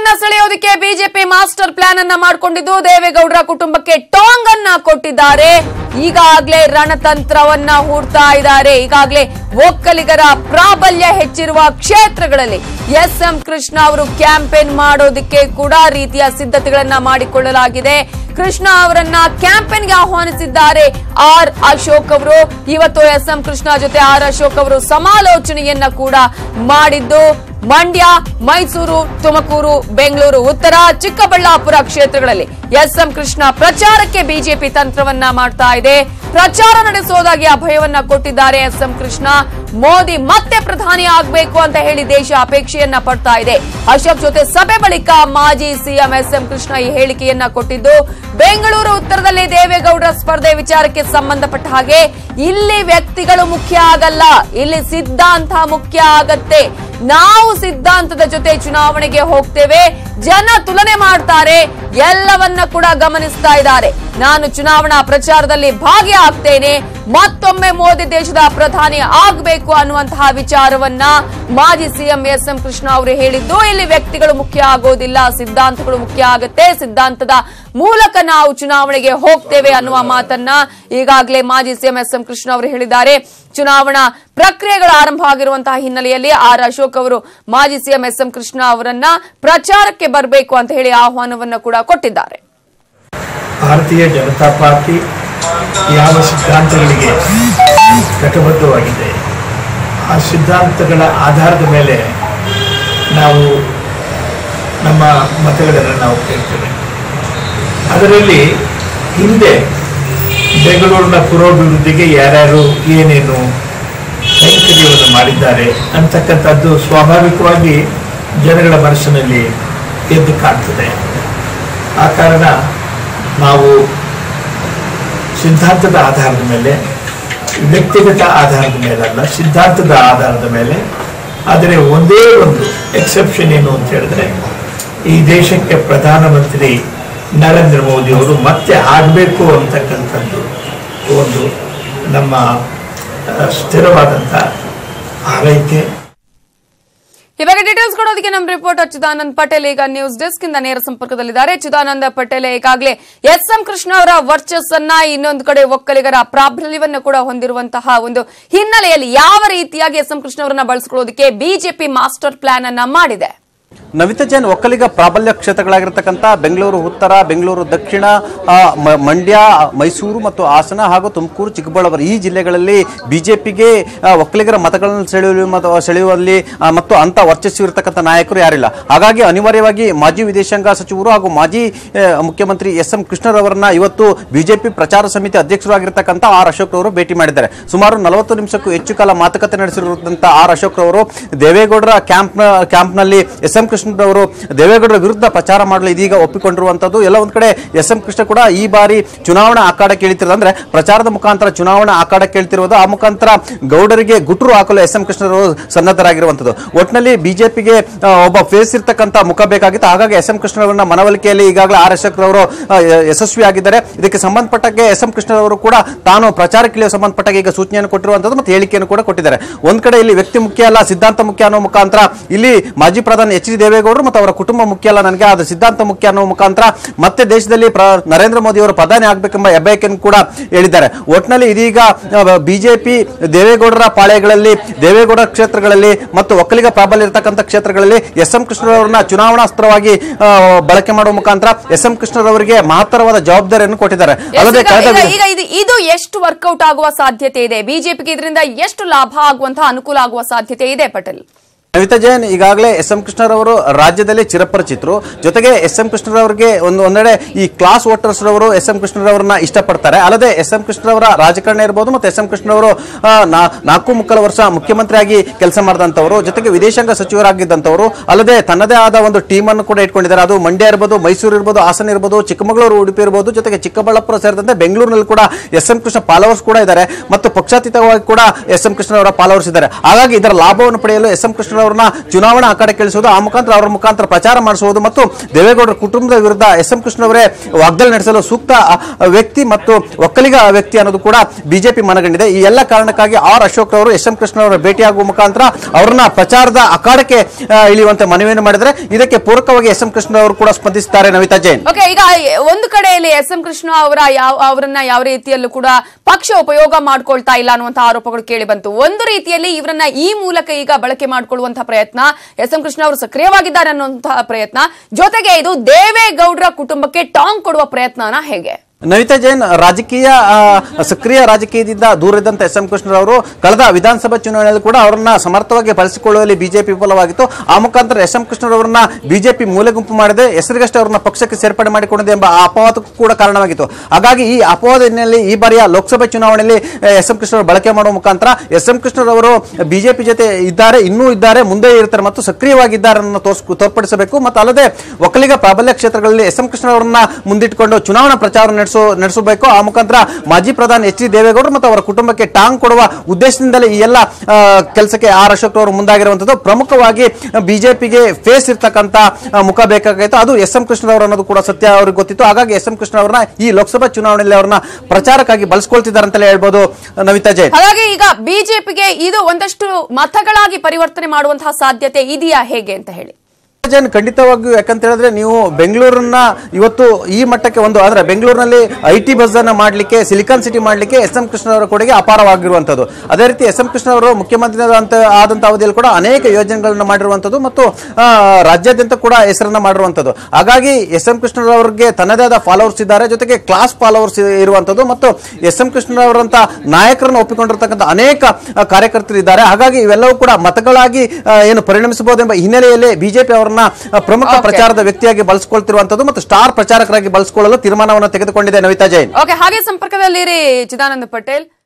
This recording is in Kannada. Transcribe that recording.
ಗಮನ ಸೆಳೆಯೋದಕ್ಕೆ ಬಿಜೆಪಿ ಮಾಸ್ಟರ್ ಪ್ಲಾನ್ ಅನ್ನ ಮಾಡಿಕೊಂಡಿದ್ದು ದೇವೇಗೌಡರ ಕುಟುಂಬಕ್ಕೆ ಟಾಂಗ್ ಅನ್ನ ಕೊಟ್ಟಿದ್ದಾರೆ ಈಗಾಗಲೇ ರಣತಂತ್ರವನ್ನ ಹೂಡ್ತಾ ಇದ್ದಾರೆ ಈಗಾಗಲೇ ಒಕ್ಕಲಿಗರ ಪ್ರಾಬಲ್ಯ ಹೆಚ್ಚಿರುವ ಕ್ಷೇತ್ರಗಳಲ್ಲಿ ಎಸ್ ಎಂ ಕೃಷ್ಣ ಅವರು ಕ್ಯಾಂಪೇನ್ ಮಾಡೋದಕ್ಕೆ ಕೂಡ ರೀತಿಯ ಸಿದ್ಧತೆಗಳನ್ನ ಮಾಡಿಕೊಳ್ಳಲಾಗಿದೆ ಕೃಷ್ಣ ಅವರನ್ನ ಕ್ಯಾಂಪೇನ್ಗೆ ಆಹ್ವಾನಿಸಿದ್ದಾರೆ ಆರ್ ಅಶೋಕ್ ಅವರು ಇವತ್ತು ಎಸ್ ಎಂ ಕೃಷ್ಣ ಜೊತೆ ಆರ್ ಅಶೋಕ್ ಅವರು ಸಮಾಲೋಚನೆಯನ್ನ ಕೂಡ ಮಾಡಿದ್ದು ಮಂಡ್ಯ ಮೈಸೂರು ತುಮಕೂರು ಬೆಂಗಳೂರು ಉತ್ತರ ಚಿಕ್ಕಬಳ್ಳಾಪುರ ಕ್ಷೇತ್ರಗಳಲ್ಲಿ ಎಸ್ ಎಂ ಕೃಷ್ಣ ಪ್ರಚಾರಕ್ಕೆ ಬಿಜೆಪಿ ತಂತ್ರವನ್ನ ಮಾಡ್ತಾ ಇದೆ ಪ್ರಚಾರ ನಡೆಸೋದಾಗಿ ಅಭಯವನ್ನ ಕೊಟ್ಟಿದ್ದಾರೆ ಎಸ್ ಎಂ ಕೃಷ್ಣ ಮೋದಿ ಮತ್ತೆ ಪ್ರಧಾನಿ ಆಗಬೇಕು ಅಂತ ಹೇಳಿ ದೇಶ ಅಪೇಕ್ಷೆಯನ್ನ ಪಡ್ತಾ ಇದೆ ಅಶೋಕ್ ಜೊತೆ ಸಭೆ ಬಳಿಕ ಮಾಜಿ ಸಿಎಂ ಎಸ್ ಎಂ ಕೃಷ್ಣ ಈ ಹೇಳಿಕೆಯನ್ನ ಕೊಟ್ಟಿದ್ದು ಬೆಂಗಳೂರು ಉತ್ತರದಲ್ಲಿ ದೇವೇಗೌಡರ ಸ್ಪರ್ಧೆ ವಿಚಾರಕ್ಕೆ ಸಂಬಂಧಪಟ್ಟ ಹಾಗೆ ಇಲ್ಲಿ ವ್ಯಕ್ತಿಗಳು ಮುಖ್ಯ ಆಗಲ್ಲ ಇಲ್ಲಿ ಸಿದ್ಧಾಂತ ಮುಖ್ಯ ಆಗತ್ತೆ ನಾವು ಸಿದ್ಧಾಂತದ ಜೊತೆ ಚುನಾವಣೆಗೆ ಹೋಗ್ತೇವೆ ಜನ ತುಲನೆ ಮಾಡ್ತಾರೆ ಎಲ್ಲವನ್ನ ಕೂಡ ಗಮನಿಸ್ತಾ ಇದ್ದಾರೆ ನಾನು ಚುನಾವಣಾ ಪ್ರಚಾರದಲ್ಲಿ ಭಾಗಿಯಾಗ್ತೇನೆ ಮತ್ತೊಮ್ಮೆ ಮೋದಿ ದೇಶದ ಪ್ರಧಾನಿ ಆಗಬೇಕು ಅನ್ನುವಂತಹ ವಿಚಾರವನ್ನ ಮಾಜಿ ಸಿಎಂ ಎಸ್ ಎಂ ಕೃಷ್ಣ ಅವರು ಹೇಳಿದ್ದು ಇಲ್ಲಿ ವ್ಯಕ್ತಿಗಳು ಮುಖ್ಯ ಆಗೋದಿಲ್ಲ ಸಿದ್ಧಾಂತಗಳು ಮುಖ್ಯ ಆಗುತ್ತೆ ಸಿದ್ಧಾಂತದ ಮೂಲಕ ನಾವು ಚುನಾವಣೆಗೆ ಹೋಗ್ತೇವೆ ಅನ್ನುವ ಮಾತನ್ನ ಈಗಾಗಲೇ ಮಾಜಿ ಸಿಎಂ ಎಸ್ ಎಂ ಕೃಷ್ಣ ಅವರು ಹೇಳಿದ್ದಾರೆ ಚುನಾವಣಾ ಪ್ರಕ್ರಿಯೆಗಳು ಆರಂಭ ಆಗಿರುವಂತಹ ಹಿನ್ನೆಲೆಯಲ್ಲಿ ಆರ್ ಅಶೋಕ್ ಅವರು ಮಾಜಿ ಸಿಎಂ ಎಸ್ ಎಂ ಕೃಷ್ಣ ಅವರನ್ನ ಪ್ರಚಾರಕ್ಕೆ ಬರಬೇಕು ಅಂತ ಹೇಳಿ ಆಹ್ವಾನವನ್ನ ಕೂಡ ಕೊಟ್ಟಿದ್ದಾರೆ ಭಾರತೀಯ ಜನತಾ ಪಾರ್ಟಿ ಯಾವ ಸಿದ್ಧಾಂತಗಳಿಗೆ ಕಟಿಬದ್ಧವಾಗಿದೆ ಆ ಸಿದ್ಧಾಂತಗಳ ಆಧಾರದ ಮೇಲೆ ನಾವು ನಮ್ಮ ಮತಗಳನ್ನು ನಾವು ಕೇಳ್ತೇವೆ ಅದರಲ್ಲಿ ಹಿಂದೆ ಬೆಂಗಳೂರಿನ ಪುರೋಭಿವೃದ್ಧಿಗೆ ಯಾರ್ಯಾರು ಏನೇನು ಕೈಂಕರ್ಯವನ್ನು ಮಾಡಿದ್ದಾರೆ ಅಂತಕ್ಕಂಥದ್ದು ಸ್ವಾಭಾವಿಕವಾಗಿ ಜನಗಳ ಮನಸ್ಸಿನಲ್ಲಿ ಎದ್ದು ಕಾಣ್ತದೆ ಆ ಕಾರಣ ನಾವು ಸಿದ್ಧಾಂತದ ಆಧಾರದ ಮೇಲೆ ವ್ಯಕ್ತಿಗತ ಆಧಾರದ ಮೇಲಲ್ಲ ಸಿದ್ಧಾಂತದ ಆಧಾರದ ಮೇಲೆ ಆದರೆ ಒಂದೇ ಒಂದು ಎಕ್ಸೆಪ್ಷನ್ ಏನು ಅಂತ ಹೇಳಿದ್ರೆ ಈ ದೇಶಕ್ಕೆ ಪ್ರಧಾನಮಂತ್ರಿ ನರೇಂದ್ರ ಮೋದಿ ಅವರು ಮತ್ತೆ ಆಗಬೇಕು ಅಂತಕ್ಕಂಥದ್ದು ಒಂದು ನಮ್ಮ ಆ, ಸ್ಥಿರವಾದಂಥ ಆರೈಕೆ ಇವಾಗ ಡೀಟೇಲ್ಸ್ ಕೊಡೋದಕ್ಕೆ ನಮ್ಮ ರಿಪೋರ್ಟರ್ ಚಿದಾನಂದ್ ಪಟೇಲ್ ಈಗ ನ್ಯೂಸ್ ಡೆಸ್ಕ್ ಇಂದ ನೇರ ಸಂಪರ್ಕದಲ್ಲಿದ್ದಾರೆ ಚಿದಾನಂದ ಪಟೇಲ್ ಈಗಾಗಲೇ ಎಸ್ ಎಂ ಕೃಷ್ಣ ಅವರ ವರ್ಚಸ್ಸನ್ನ ಇನ್ನೊಂದು ಕಡೆ ಒಕ್ಕಲಿಗರ ಪ್ರಾಬಲ್ಯವನ್ನ ಕೂಡ ಹೊಂದಿರುವಂತಹ ಒಂದು ಹಿನ್ನೆಲೆಯಲ್ಲಿ ಯಾವ ರೀತಿಯಾಗಿ ಎಸ್ ಎಂ ಕೃಷ್ಣ ಅವರನ್ನ ಬಳಸಿಕೊಳ್ಳೋದಕ್ಕೆ ಬಿಜೆಪಿ ಮಾಸ್ಟರ್ ಪ್ಲಾನ್ ಅನ್ನ ಮಾಡಿದೆ ನವಿತಾ ಜೈನ್ ಒಕ್ಕಲಿಗ ಪ್ರಾಬಲ್ಯ ಕ್ಷೇತ್ರಗಳಾಗಿರ್ತಕ್ಕಂಥ ಬೆಂಗಳೂರು ಉತ್ತರ ಬೆಂಗಳೂರು ದಕ್ಷಿಣ ಆ, ಮ- ಮಂಡ್ಯ ಮೈಸೂರು ಮತ್ತು ಹಾಸನ ಹಾಗೂ ತುಮಕೂರು ಚಿಕ್ಕಬಳ್ಳಾಪುರ ಈ ಜಿಲ್ಲೆಗಳಲ್ಲಿ ಬಿಜೆಪಿಗೆ ಒಕ್ಕಲಿಗರ ಮತಗಳನ್ನು ಸೆಳೆಯುವ ಮತ- ಸೆಳೆಯುವಲ್ಲಿ ಆ, ಮತ್ತು ಅಂತ ವರ್ಚಸ್ಸು ಇರತಕ್ಕಂಥ ನಾಯಕರು ಯಾರಿಲ್ಲ ಹಾಗಾಗಿ ಅನಿವಾರ್ಯವಾಗಿ ಮಾಜಿ ವಿದೇಶಾಂಗ ಸಚಿವರು ಹಾಗೂ ಮಾಜಿ ಆ, ಮುಖ್ಯಮಂತ್ರಿ ಎಸ್ ಎಂ ಕೃಷ್ಣರವರನ್ನ ಇವತ್ತು ಬಿಜೆಪಿ ಪ್ರಚಾರ ಸಮಿತಿ ಅಧ್ಯಕ್ಷರಾಗಿರ್ತಕ್ಕಂಥ ಆರ್ ಅಶೋಕ್ ರವರು ಭೇಟಿ ಮಾಡಿದ್ದಾರೆ ಸುಮಾರು ನಲವತ್ತು ನಿಮಿಷಕ್ಕೂ ಹೆಚ್ಚು ಕಾಲ ಮಾತುಕತೆ ನಡೆಸಿರುವಂತಹ ಆರ್ ಅಶೋಕ್ ರವರು ದೇವೇಗೌಡರ ಕ್ಯಾಂಪ್ ಕ್ಯಾಂಪ್ನಲ್ಲಿ ಎಸ್ ಎಂ ಕೃಷ್ಣರವರು ದೇವೇಗೌಡರ ವಿರುದ್ಧ ಪ್ರಚಾರ ಮಾಡಲು ಇದೀಗ ಒಪ್ಪಿಕೊಂಡಿರುವಂತದ್ದು ಎಲ್ಲ ಒಂದ್ ಕಡೆ ಎಸ್ ಎಂ ಕೃಷ್ಣ ಕೂಡ ಈ ಬಾರಿ ಚುನಾವಣಾ ಆಕಾಡ ಕೇಳಿತಿರೋದು ಅಂದ್ರೆ ಪ್ರಚಾರದ ಮುಖಾಂತರ ಚುನಾವಣಾ ಆಕಾಡ ಕೇಳ್ತಿರೋದು ಆ ಮುಖಾಂತರ ಗೌಡರಿಗೆ ಗುಟ್ರು ಹಾಕಲು ಎಸ್ ಎಂ ಕೃಷ್ಣರವರು ಸನ್ನದ್ಧರಾಗಿರುವಂತದ್ದು ಒಟ್ಟಿನಲ್ಲಿ ಬಿಜೆಪಿಗೆ ಒಬ್ಬ ಫೇಸ್ ಇರ್ತಕ್ಕಂಥ ಮುಖ ಬೇಕಾಗಿತ್ತು ಹಾಗಾಗಿ ಎಸ್ ಎಂ ಕೃಷ್ಣರವರನ್ನ ಮನವೊಲಿಕೆಯಲ್ಲಿ ಈಗಾಗಲೇ ಆರ್ ಅಶೋಕ್ ರವರು ಆ, ಯಶಸ್ವಿಯಾಗಿದ್ದಾರೆ ಇದಕ್ಕೆ ಸಂಬಂಧಪಟ್ಟಾಗೆ ಎಸ್ ಎಂ ಕೃಷ್ಣರವರು ಕೂಡ ತಾನು ಪ್ರಚಾರಕ್ಕಿಳಿಯೋ ಸಂಬಂಧಪಟ್ಟಾಗ ಈಗ ಸೂಚನೆಯನ್ನು ಕೊಟ್ಟಿರುವಂತದ್ದು ಮತ್ತು ಹೇಳಿಕೆಯನ್ನು ಕೂಡ ಕೊಟ್ಟಿದ್ದಾರೆ ಒಂದ್ ಕಡೆ ಇಲ್ಲಿ ವ್ಯಕ್ತಿ ಮುಖ್ಯ ಅಲ್ಲ ಸಿದ್ಧಾಂತ ಮುಖ್ಯ ಅನ್ನೋ ಮುಖಾಂತರ ಇಲ್ಲಿ ಮಾಜಿ ಪ್ರಧಾನಿ ಎಚ್ ಡಿ ದೇವೇಗೌಡರು ಮತ್ತು ಅವರ ಕುಟುಂಬ ಮುಖ್ಯ ಅಲ್ಲ ನನಗೆ ಅದು ಸಿದ್ಧಾಂತ ಮುಖ್ಯ ಅನ್ನೋ ಮುಖಾಂತರ ಮತ್ತೆ ದೇಶದಲ್ಲಿ ಪ್ರ- ನರೇಂದ್ರ ಮೋದಿ ಅವರು ಪ್ರಧಾನಿ ಆಗಬೇಕೆಂಬ ಹೆಬ್ಬಯಕೆಯನ್ನು ಕೂಡ ಹೇಳಿದ್ದಾರೆ ಒಟ್ಟಿನಲ್ಲಿ ಇದೀಗ ಬಿಜೆಪಿ ದೇವೇಗೌಡರ ಪಾಳೆಗಳಲ್ಲಿ ದೇವೇಗೌಡ ಕ್ಷೇತ್ರಗಳಲ್ಲಿ ಮತ್ತು ಒಕ್ಕಲಿಗ ಪ್ರಾಬಲ್ಯ ಇರತಕ್ಕಂಥ ಕ್ಷೇತ್ರಗಳಲ್ಲಿ ಎಸ್ ಎಂ ಕೃಷ್ಣರವರನ್ನ ಚುನಾವಣಾಸ್ತ್ರವಾಗಿ ಆ, ಬಳಕೆ ಮಾಡುವ ಮುಖಾಂತರ ಎಸ್ ಎಂ ಕೃಷ್ಣರವರಿಗೆ ಮಹತ್ತರವಾದ ಜವಾಬ್ದಾರಿಯನ್ನು ಕೊಟ್ಟಿದ್ದಾರೆ ಅಲ್ಲದೆ ಈಗ- ಕಳೆದ ಈಗ- ಈಗ ಇದು ಇದು ಎಷ್ಟು ವರ್ಕೌಟ್ ಆಗುವ ಸಾಧ್ಯತೆ ಇದೆ ಬಿಜೆಪಿಗೆ ಇದರಿಂದ ಎಷ್ಟು ಲಾಭ ಆಗುವಂತಹ ಅನುಕೂಲ ಆಗುವ ಸಾಧ್ಯತೆ ಇದೆ ಪಟೇಲ್ ನವಿತಾ ಜೈನ್ ಈಗಾಗಲೇ ಎಸ್ ಎಂ ಕೃಷ್ಣರವರು ರಾಜ್ಯದಲ್ಲಿ ಚಿರಪರಿಚಿತರು ಜೊತೆಗೆ ಎಸ್ ಎಂ ಕೃಷ್ಣರವರಿಗೆ ಒಂದು ಒಂದೆಡೆ ಈ ಕ್ಲಾಸ್ ವೋಟರ್ಸ್ ರವರು ಎಸ್ ಎಂ ಕೃಷ್ಣರವರನ್ನ ಇಷ್ಟಪಡ್ತಾರೆ ಅಲ್ಲದೆ ಎಸ್ ಎಂ ಕೃಷ್ಣರವರ ರಾಜಕಾರಣ ಇರಬಹುದು ಮತ್ತು ಎಸ್ ಎಂ ಕೃಷ್ಣರವರು ಆ, ನಾ- ನಾಲ್ಕು ಮುಕ್ಕಾಲು ವರ್ಷ ಮುಖ್ಯಮಂತ್ರಿಯಾಗಿ ಕೆಲಸ ಮಾಡಿದಂಥವರು ಜೊತೆಗೆ ವಿದೇಶಾಂಗ ಸಚಿವರಾಗಿದ್ದಂಥವರು ಅಲ್ಲದೆ ತನ್ನದೇ ಆದ ಒಂದು ಟೀಮ್ ಅನ್ನು ಕೂಡ ಇಟ್ಕೊಂಡಿದ್ದಾರೆ ಅದು ಮಂಡ್ಯ ಇರ್ಬೋದು ಮೈಸೂರು ಇರ್ಬೋದು ಹಾಸನ ಇರ್ಬೋದು ಚಿಕ್ಕಮಗಳೂರು ಉಡುಪಿ ಇರ್ಬೋದು ಜೊತೆಗೆ ಚಿಕ್ಕಬಳ್ಳಾಪುರ ಸೇರಿದಂತೆ ಬೆಂಗಳೂರಿನಲ್ಲಿ ಕೂಡ ಎಸ್ ಎಂ ಕೃಷ್ಣ ಫಾಲೋವರ್ಸ್ ಕೂಡ ಇದ್ದಾರೆ ಮತ್ತು ಪಕ್ಷಾತೀತವಾಗಿ ಕೂಡ ಎಸ್ ಎಂ ಕೃಷ್ಣರವರ ಫಾಲೋವರ್ಸ್ ಇದ್ದಾರೆ ಹಾಗಾಗಿ ಇದರ ಲಾಭವನ್ನು ಪಡೆಯಲು ಎಸ್ ಎಂ ಕೃಷ್ಣ ಅವರನ್ನ ಚುನಾವಣಾ ಅಖಾಡೆ ಕೇಳಿಸುವುದು ಆ ಮುಖಾಂತರ ಅವರ ಮುಖಾಂತರ ಪ್ರಚಾರ ಮಾಡಿಸುವುದು ಮತ್ತು ದೇವೇಗೌಡರ ಕುಟುಂಬದ ವಿರುದ್ಧ ಎಸ್ ಎಂ ಕೃಷ್ಣ ಅವರೇ ವಾಗ್ದಾಳಿ ನಡೆಸಲು ಸೂಕ್ತ ಅ, ವ್ಯಕ್ತಿ ಮತ್ತು ಒಕ್ಕಲಿಗ ವ್ಯಕ್ತಿ ಅನ್ನೋದು ಕೂಡ ಬಿಜೆಪಿ ಮನಗಂಡಿದೆ ಈ ಎಲ್ಲ ಕಾರಣಕ್ಕಾಗಿ ಆರ್ ಅಶೋಕ್ ಅವರು ಎಸ್ ಎಂ ಕೃಷ್ಣ ಅವರ ಭೇಟಿಯಾಗುವ ಮುಖಾಂತರ ಅವರನ್ನ ಪ್ರಚಾರದ ಅಖಾಡಕ್ಕೆ ಆ, ಇಳಿಯುವಂತೆ ಮನವಿಯನ್ನು ಮಾಡಿದರೆ ಇದಕ್ಕೆ ಪೂರಕವಾಗಿ ಎಸ್ ಎಂ ಕೃಷ್ಣ ಅವರು ಕೂಡ ಸ್ಪಂದಿಸಿದ್ದಾರೆ ನವಿತಾ ಜೈನ್ ಓಕೆ ಈಗ ಒಂದು ಕಡೆಯಲ್ಲಿ ಎಸ್ ಎಂ ಕೃಷ್ಣ ಅವರ ಯಾವ ಅವರನ್ನ ಯಾವ ರೀತಿಯಲ್ಲೂ ಕೂಡ ಪಕ್ಷ ಉಪಯೋಗ ಮಾಡ್ಕೊಳ್ತಾ ಇಲ್ಲ ಅನ್ನುವಂತಹ ಆರೋಪಗಳು ಕೇಳಿ ಬಂತು ಒಂದು ರೀತಿಯಲ್ಲಿ ಇವರನ್ನ ಈ ಮೂಲಕ ಈಗ ಬಳಕೆ ಮಾಡಿಕೊಳ್ಳುವಂತಹ ಪ್ರಯತ್ನ ಎಸ್ ಎಂ ಕೃಷ್ಣ ಅವರು ಸಕ್ರಿಯವಾಗಿದ್ದಾರೆ ಅನ್ನುವಂತಹ ಪ್ರಯತ್ನ ಜೊತೆಗೆ ಇದು ದೇವೇಗೌಡರ ಕುಟುಂಬಕ್ಕೆ ಟಾಂಗ್ ಕೊಡುವ ಪ್ರಯತ್ನನ ಹೇಗೆ ನವಿತಾ ಜೈನ್ ರಾಜಕೀಯ ಆ, ಸಕ್ರಿಯ ರಾಜಕೀಯದಿಂದ ದೂರದಂತ ಎಸ್ ಎಂ ಕೃಷ್ಣರವರು ಕಳೆದ ವಿಧಾನಸಭಾ ಚುನಾವಣೆಯಲ್ಲಿ ಕೂಡ ಅವರನ್ನ ಸಮರ್ಥವಾಗಿ ಬಳಸಿಕೊಳ್ಳುವಲ್ಲಿ ಬಿಜೆಪಿ ವಿಫಲವಾಗಿತ್ತು ಆ ಮುಖಾಂತರ ಎಸ್ ಎಂ ಕೃಷ್ಣರವರನ್ನ ಬಿಜೆಪಿ ಮೂಲೆ ಗುಂಪು ಮಾಡಿದೆ ಹೆಸರಿಗಷ್ಟೇ ಅವರನ್ನ ಪಕ್ಷಕ್ಕೆ ಸೇರ್ಪಡೆ ಮಾಡಿಕೊಂಡಿದೆ ಎಂಬ ಅಪವಾದಕ್ಕೂ ಕೂಡ ಕಾರಣವಾಗಿತ್ತು ಹಾಗಾಗಿ ಈ ಅಪವಾದ ಹಿನ್ನೆಲೆಯಲ್ಲಿ ಈ ಬಾರಿಯ ಲೋಕಸಭೆ ಚುನಾವಣೆಯಲ್ಲಿ ಎಸ್ ಎಂ ಕೃಷ್ಣರವರು ಬಳಕೆ ಮಾಡುವ ಮುಖಾಂತರ ಎಸ್ ಎಂ ಕೃಷ್ಣರವರು ಬಿಜೆಪಿ ಜೊತೆ ಇದ್ದಾರೆ ಇನ್ನೂ ಇದ್ದಾರೆ ಮುಂದೆ ಇರ್ತಾರೆ ಮತ್ತು ಸಕ್ರಿಯವಾಗಿದ್ದಾರೆ ಅನ್ನೋ ತೋರ್ಸ್ ತೋರ್ಪಡಿಸಬೇಕು ಮತ್ತು ಅಲ್ಲದೆ ಒಕ್ಕಲಿಗ ಪ್ರಾಬಲ್ಯ ಕ್ಷೇತ್ರಗಳಲ್ಲಿ ಎಸ್ ಎಂ ಕೃಷ್ಣರವರನ್ನ ಮುಂದಿಟ್ಟುಕೊಂಡು ಚುನಾವಣಾ ಪ್ರಚಾರ ನಡೆಸೋ ನಡೆಸಬೇಕು ಆ ಮುಖಾಂತರ ಮಾಜಿ ಪ್ರಧಾನಿ ಎಚ್ ಡಿ ದೇವೇಗೌಡರು ಮತ್ತು ಅವರ ಕುಟುಂಬಕ್ಕೆ ಟಾಂಗ್ ಕೊಡುವ ಉದ್ದೇಶದಿಂದಲೇ ಈ ಎಲ್ಲ ಕೆಲಸಕ್ಕೆ ಆರ್ ಅಶೋಕ್ ಅವರು ಮುಂದಾಗಿರುವಂತದ್ದು ಪ್ರಮುಖವಾಗಿ ಬಿಜೆಪಿಗೆ ಫೇಸ್ ಇರ್ತಕ್ಕಂಥ ಆ, ಮುಖ ಬೇಕಾಗಿತ್ತು ಅದು ಎಸ್ ಎಂ ಕೃಷ್ಣರವರು ಅನ್ನೋದು ಕೂಡ ಸತ್ಯ ಅವ್ರಿಗೆ ಗೊತ್ತಿತ್ತು ಹಾಗಾಗಿ ಎಸ್ ಎಂ ಕೃಷ್ಣ ಅವರನ್ನ ಈ ಲೋಕಸಭಾ ಚುನಾವಣೆಯಲ್ಲಿ ಅವರನ್ನ ಪ್ರಚಾರಕ್ಕಾಗಿ ಬಳಸ್ಕೊಳ್ತಿದ್ದಾರೆ ಅಂತಲೇ ಹೇಳ್ಬೋದು ನವಿತಾ ಜೈನ್ ಹಾಗಾಗಿ ಈಗ ಬಿಜೆಪಿಗೆ ಇದು ಒಂದಷ್ಟು ಮತಗಳಾಗಿ ಪರಿವರ್ತನೆ ಮಾಡುವಂತಹ ಸಾಧ್ಯತೆ ಇದೆಯಾ ಹೇಗೆ ಅಂತ ಹೇಳಿ ಜನ್ ಖಂಡಿತವಾಗಿಯೂ ಯಾಕಂತ ಹೇಳಿದ್ರೆ ನೀವು ಬೆಂಗಳೂರನ್ನ ಇವತ್ತು ಈ ಮಟ್ಟಕ್ಕೆ ಒಂದು ಅಂದ್ರೆ ಬೆಂಗಳೂರಿನಲ್ಲಿ ಐ ಟಿ ಬಸ್ ಅನ್ನ ಮಾಡಲಿಕ್ಕೆ ಸಿಲಿಕಾನ್ ಸಿಟಿ ಮಾಡಲಿಕ್ಕೆ ಎಸ್ ಎಂ ಕೃಷ್ಣ ಅವರ ಕೊಡುಗೆ ಅಪಾರವಾಗಿರುವಂತದ್ದು ಅದೇ ರೀತಿ ಎಸ್ ಎಂ ಕೃಷ್ಣ ಅವರು ಮುಖ್ಯಮಂತ್ರಿ ಅಂತ ಆದಂತ ಅವಧಿಯಲ್ಲಿ ಕೂಡ ಅನೇಕ ಯೋಜನೆಗಳನ್ನ ಮಾಡಿರುವಂತದ್ದು ಮತ್ತು ಆ, ರಾಜ್ಯಾದ್ಯಂತ ಕೂಡ ಹೆಸರನ್ನ ಮಾಡಿರುವಂತದ್ದು ಹಾಗಾಗಿ ಎಸ್ ಎಂ ಕೃಷ್ಣ ಅವರಿಗೆ ತನ್ನದೇ ಆದ ಫಾಲೋವರ್ಸ್ ಇದ್ದಾರೆ ಜೊತೆಗೆ ಕ್ಲಾಸ್ ಫಾಲೋವರ್ಸ್ ಇರುವಂತದ್ದು ಮತ್ತು ಎಸ್ ಎಂ ಕೃಷ್ಣ ಅವರಂತ ನಾಯಕರನ್ನು ಒಪ್ಪಿಕೊಂಡಿರ್ತಕ್ಕಂಥ ಅನೇಕ ಆ, ಕಾರ್ಯಕರ್ತರು ಇದ್ದಾರೆ ಹಾಗಾಗಿ ಇವೆಲ್ಲವೂ ಕೂಡ ಮತಗಳಾಗಿ ಆ, ಏನು ಪರಿಣಮಿಸಬಹುದು ಎಂಬ ಹಿನ್ನೆಲೆಯಲ್ಲಿ ಬಿಜೆಪಿ ಅವರನ್ನ ಆ, ಪ್ರಮುಖ Okay. ಪ್ರಚಾರದ ವ್ಯಕ್ತಿಯಾಗಿ ಬಳಸಿಕೊಳ್ತಿರುವಂತದ್ದು ಮತ್ತು ಸ್ಟಾರ್ ಪ್ರಚಾರಕರಾಗಿ ಬಳಸಿಕೊಳ್ಳಲು ತೀರ್ಮಾನವನ್ನು ತೆಗೆದುಕೊಂಡಿದೆ ನವಿತಾ ಜೈನ್ ಓಕೆ ಹಾಗೆ ಸಂಪರ್ಕದಲ್ಲಿರಿ ಚಿದಾನಂದ ಪಟೇಲ್